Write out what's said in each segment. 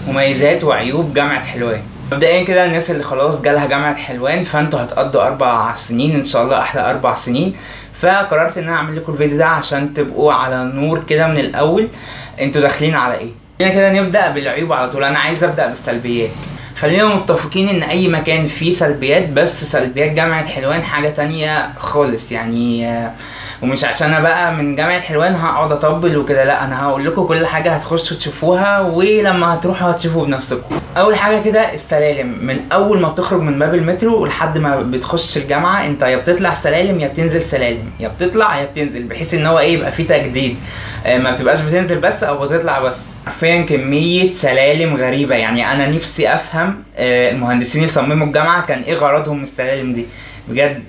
مميزات وعيوب جامعة حلوان مبدئيا كده الناس اللي خلاص جالها جامعة حلوان فانتوا هتقضوا أربع سنين إن شاء الله أحلى أربع سنين فقررت إن أنا أعمل لكم الفيديو ده عشان تبقوا على نور كده من الأول انتوا داخلين على إيه خلينا كده نبدأ بالعيوب على طول أنا عايز أبدأ بالسلبيات خلينا متفقين ان اي مكان فيه سلبيات بس سلبيات جامعة حلوان حاجة تانية خالص يعني آه، ومش عشان انا بقى من جامعة حلوان هقعد اطبل وكده لا انا هقول لكم كل حاجة هتخشوا تشوفوها ولما هتروحوا هتشوفوا بنفسكم اول حاجة كده السلالم من اول ما بتخرج من باب المترو لحد ما بتخش الجامعة انت يا بتطلع سلالم يا بتنزل سلالم يا بتطلع يا بتنزل بحيث ان هو ايه يبقى فيه تجديد آه، ما بتبقاش بتنزل بس او بتطلع بس حرفيا كمية سلالم غريبة يعني أنا نفسي أفهم آه، المهندسين اللي صمموا الجامعة كان إيه غرضهم من السلالم دي بجد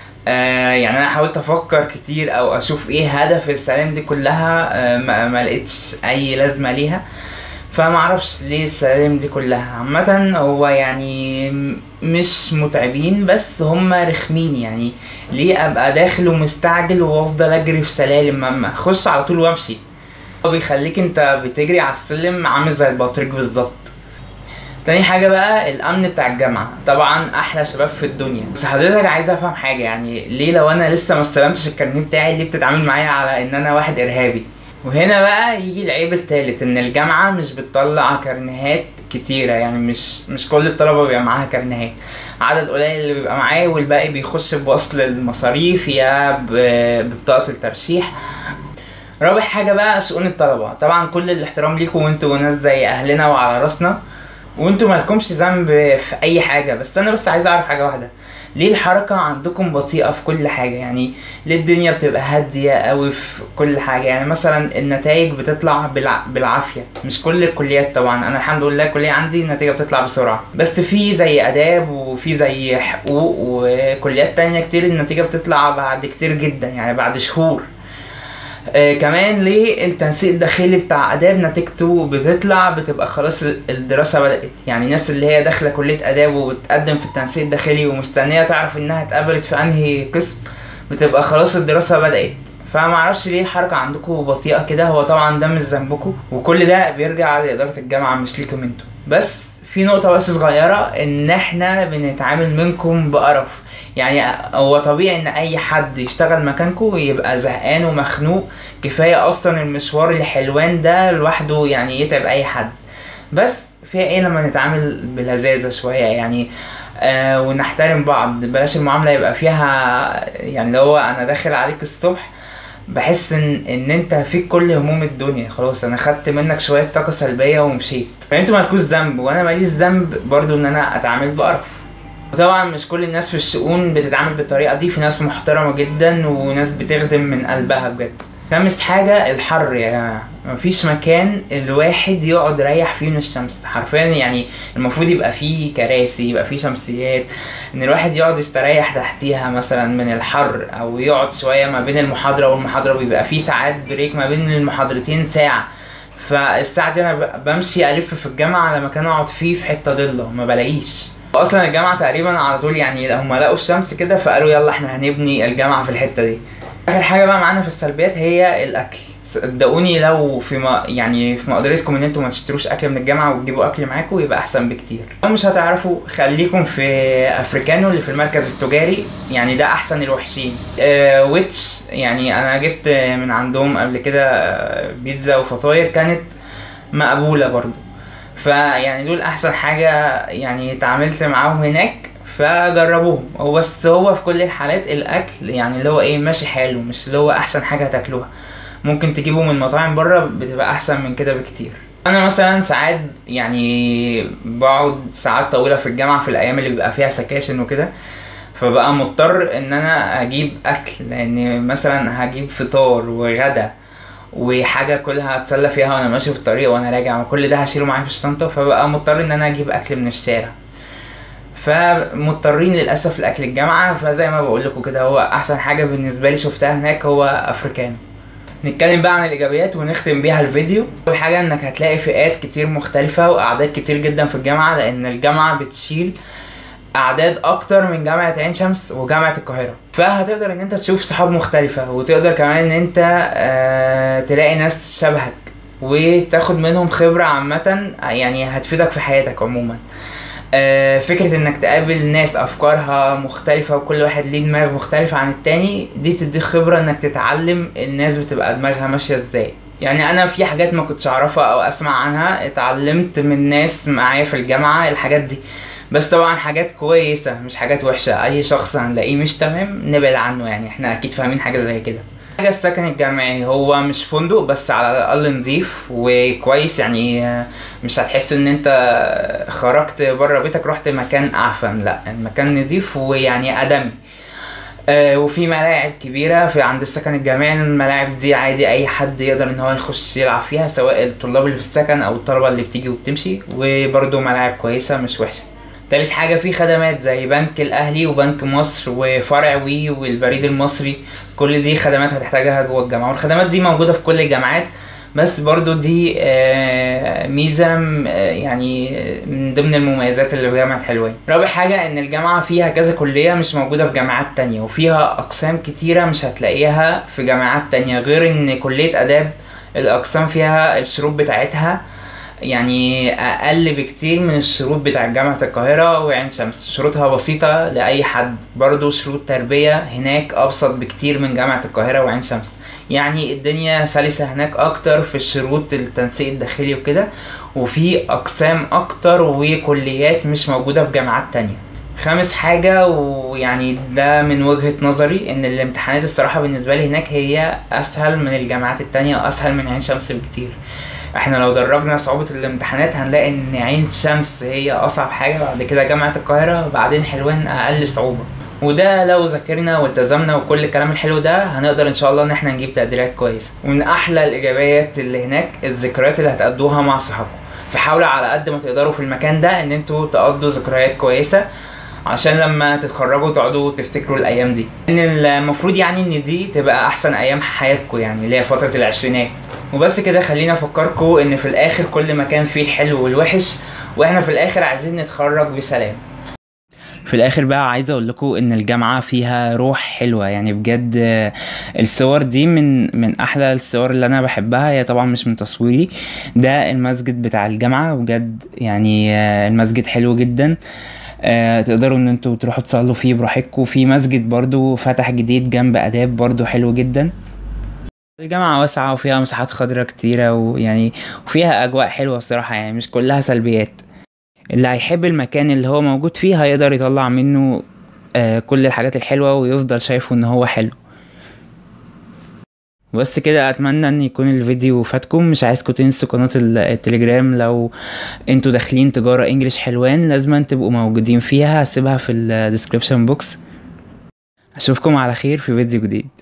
آه يعني أنا حاولت أفكر كتير أو أشوف إيه هدف السلالم دي كلها آه ما, ما لقيتش أي لازمة ليها فما اعرفش ليه السلالم دي كلها عامة هو يعني م- مش متعبين بس هم رخمين يعني ليه ابقى داخل ومستعجل وافضل اجري في سلالم ما اخش على طول وامشي هو بيخليك انت بتجري على السلم عامل زي البطريق بالظبط تاني حاجة بقى الأمن بتاع الجامعة طبعا أحلى شباب في الدنيا بس حضرتك عايز أفهم حاجة يعني ليه لو أنا لسه ما استلمتش الكارنيه بتاعي ليه بتتعامل معايا على إن أنا واحد إرهابي وهنا بقى يجي العيب التالت إن الجامعة مش بتطلع كارنيهات كتيرة يعني مش مش كل الطلبة بيبقى معاها كارنيهات عدد قليل اللي بيبقى معاه والباقي بيخش بوصل المصاريف يا ب- ببطاقة الترشيح رابع حاجة بقى شؤون الطلبة طبعا كل الاحترام ليكم وانتوا ناس زي اهلنا وعلى راسنا وانتوا مالكمش ذنب في اي حاجة بس انا بس عايز اعرف حاجة واحدة ليه الحركة عندكم بطيئة في كل حاجة يعني ليه الدنيا بتبقى هادية قوي في كل حاجة يعني مثلا النتائج بتطلع بالع... بالعافية مش كل الكليات طبعا انا الحمد لله الكلية عندي النتيجة بتطلع بسرعة بس في زي اداب وفي زي حقوق وكليات تانية كتير النتيجة بتطلع بعد كتير جدا يعني بعد شهور آه كمان ليه التنسيق الداخلي بتاع اداب نتيجته بتطلع بتبقى خلاص ال- الدراسه بدات يعني الناس اللي هي داخله كليه اداب وبتقدم في التنسيق الداخلي ومستنيه تعرف انها اتقبلت في انهي قسم بتبقى خلاص الدراسه بدات فما اعرفش ليه الحركه عندكم بطيئه كده هو طبعا ده مش ذنبكم وكل ده بيرجع لاداره الجامعه مش ليكم انتوا بس في نقطة بس صغيرة إن إحنا بنتعامل منكم بقرف يعني هو طبيعي إن أي حد يشتغل مكانكم يبقى زهقان ومخنوق كفاية أصلا المشوار لحلوان ده لوحده يعني يتعب أي حد بس فيها إيه لما نتعامل بلذاذة شوية يعني آه ونحترم بعض بلاش المعاملة يبقى فيها يعني لو أنا داخل عليك الصبح بحس ان ان انت فيك كل هموم الدنيا خلاص انا خدت منك شويه طاقه سلبيه ومشيت فانتوا مالكوش ذنب وانا ماليش ذنب برضو ان انا اتعامل بقرف وطبعا مش كل الناس في الشؤون بتتعامل بالطريقه دي في ناس محترمه جدا وناس بتخدم من قلبها بجد خامس حاجة الحر يا جماعة مفيش مكان الواحد يقعد يريح فيه من الشمس حرفيا يعني المفروض يبقى فيه كراسي يبقى فيه شمسيات ان الواحد يقعد يستريح تحتيها مثلا من الحر او يقعد شوية ما بين المحاضرة والمحاضرة بيبقى فيه ساعات بريك ما بين المحاضرتين ساعة فالساعة دي انا ب- بمشي الف في الجامعة على مكان اقعد فيه في حتة ضلة ما بلاقيش اصلا الجامعة تقريبا على طول يعني هم لقوا الشمس كده فقالوا يلا احنا هنبني الجامعة في الحتة دي اخر حاجه بقى معانا في السلبيات هي الاكل صدقوني لو في ما يعني في مقدرتكم ان انتوا ما تشتروش اكل من الجامعه وتجيبوا اكل معاكم يبقى احسن بكتير لو مش هتعرفوا خليكم في افريكانو اللي في المركز التجاري يعني ده احسن الوحشين آه ويتش يعني انا جبت من عندهم قبل كده آه، بيتزا وفطاير كانت مقبوله برضو فيعني دول احسن حاجه يعني اتعاملت معاهم هناك فجربوهم هو بس هو في كل الحالات الاكل يعني اللي هو ايه ماشي حاله مش اللي هو احسن حاجه هتاكلوها ممكن تجيبوا من مطاعم بره بتبقى احسن من كده بكتير انا مثلا ساعات يعني بقعد ساعات طويله في الجامعه في الايام اللي بيبقى فيها سكاشن وكده فبقى مضطر ان انا اجيب اكل لان مثلا هجيب فطار وغدا وحاجه كلها اتسلى فيها وانا ماشي في الطريق وانا راجع وكل ده هشيله معايا في الشنطه فبقى مضطر ان انا اجيب اكل من الشارع فمضطرين للاسف لاكل الجامعه فزي ما بقول لكم كده هو احسن حاجه بالنسبه لي شفتها هناك هو افريكانو نتكلم بقى عن الايجابيات ونختم بيها الفيديو اول حاجه انك هتلاقي فئات كتير مختلفه واعداد كتير جدا في الجامعه لان الجامعه بتشيل اعداد اكتر من جامعه عين شمس وجامعه القاهره فهتقدر ان انت تشوف صحاب مختلفه وتقدر كمان ان انت آه تلاقي ناس شبهك وتاخد منهم خبرة عامة يعني هتفيدك في حياتك عموما آه، فكرة انك تقابل ناس افكارها مختلفة وكل واحد ليه دماغ مختلفة عن التاني دي بتديك خبرة انك تتعلم الناس بتبقى دماغها ماشية ازاي يعني انا في حاجات ما كنتش اعرفها او اسمع عنها اتعلمت من ناس معايا في الجامعة الحاجات دي بس طبعا حاجات كويسة مش حاجات وحشة اي شخص هنلاقيه مش تمام نبعد عنه يعني احنا اكيد فاهمين حاجة زي كده حاجة السكن الجامعي هو مش فندق بس على الأقل نضيف وكويس يعني آه، مش هتحس إن أنت خرجت بره بيتك رحت مكان أعفن لأ المكان نضيف ويعني آدمي آه، وفي ملاعب كبيرة في عند السكن الجامعي الملاعب دي عادي أي حد يقدر إن هو يخش يلعب فيها سواء الطلاب اللي في السكن أو الطلبة اللي بتيجي وبتمشي وبرضه ملاعب كويسة مش وحشة تالت حاجة في خدمات زي بنك الأهلي وبنك مصر وفرع وي والبريد المصري كل دي خدمات هتحتاجها جوه الجامعة والخدمات دي موجودة في كل الجامعات بس برضو دي آه، ميزة م- آه، يعني من ضمن المميزات اللي في جامعة حلوان رابع حاجة ان الجامعة فيها كذا كلية مش موجودة في جامعات تانية وفيها اقسام كتيرة مش هتلاقيها في جامعات تانية غير ان كلية اداب الاقسام فيها الشروط بتاعتها يعني اقل بكتير من الشروط بتاع جامعة القاهرة وعين شمس شروطها بسيطة لاي حد برضو شروط تربية هناك ابسط بكتير من جامعة القاهرة وعين شمس يعني الدنيا سلسة هناك اكتر في الشروط التنسيق الداخلي وكده وفي اقسام اكتر وكليات مش موجودة في جامعات تانية خامس حاجة ويعني ده من وجهة نظري ان الامتحانات الصراحة بالنسبة لي هناك هي اسهل من الجامعات التانية اسهل من عين شمس بكتير احنا لو درجنا صعوبة الامتحانات هنلاقي ان عين شمس هي اصعب حاجة بعد كده جامعة القاهرة بعدين حلوان اقل صعوبة وده لو ذاكرنا والتزمنا وكل الكلام الحلو ده هنقدر ان شاء الله ان احنا نجيب تقديرات كويسة ومن احلى الايجابيات اللي هناك الذكريات اللي هتقضوها مع صحابكم فحاولوا على قد ما تقدروا في المكان ده ان انتوا تقضوا ذكريات كويسة عشان لما تتخرجوا تقعدوا تفتكروا الايام دي ان المفروض يعني ان دي تبقى احسن ايام حياتكم يعني اللي هي فترة العشرينات وبس كده خلينا افكركم ان في الاخر كل مكان فيه الحلو والوحش واحنا في الاخر عايزين نتخرج بسلام في الاخر بقى عايز اقول لكم ان الجامعه فيها روح حلوه يعني بجد آه، الصور دي من من احلى الصور اللي انا بحبها هي طبعا مش من تصويري ده المسجد بتاع الجامعه بجد يعني آه، المسجد حلو جدا آه، تقدروا ان انتوا تروحوا تصلوا فيه براحتكم في مسجد برضو فتح جديد جنب اداب برضو حلو جدا الجامعة واسعة وفيها مساحات خضراء كتيرة ويعني وفيها أجواء حلوة الصراحة يعني مش كلها سلبيات اللي هيحب المكان اللي هو موجود فيه هيقدر يطلع منه آه كل الحاجات الحلوة ويفضل شايفه ان هو حلو بس كده اتمنى ان يكون الفيديو فاتكم مش عايزكم تنسوا قناة ال- التليجرام لو انتوا داخلين تجارة انجليش حلوان لازم تبقوا موجودين فيها هسيبها في الديسكريبشن بوكس اشوفكم على خير في فيديو جديد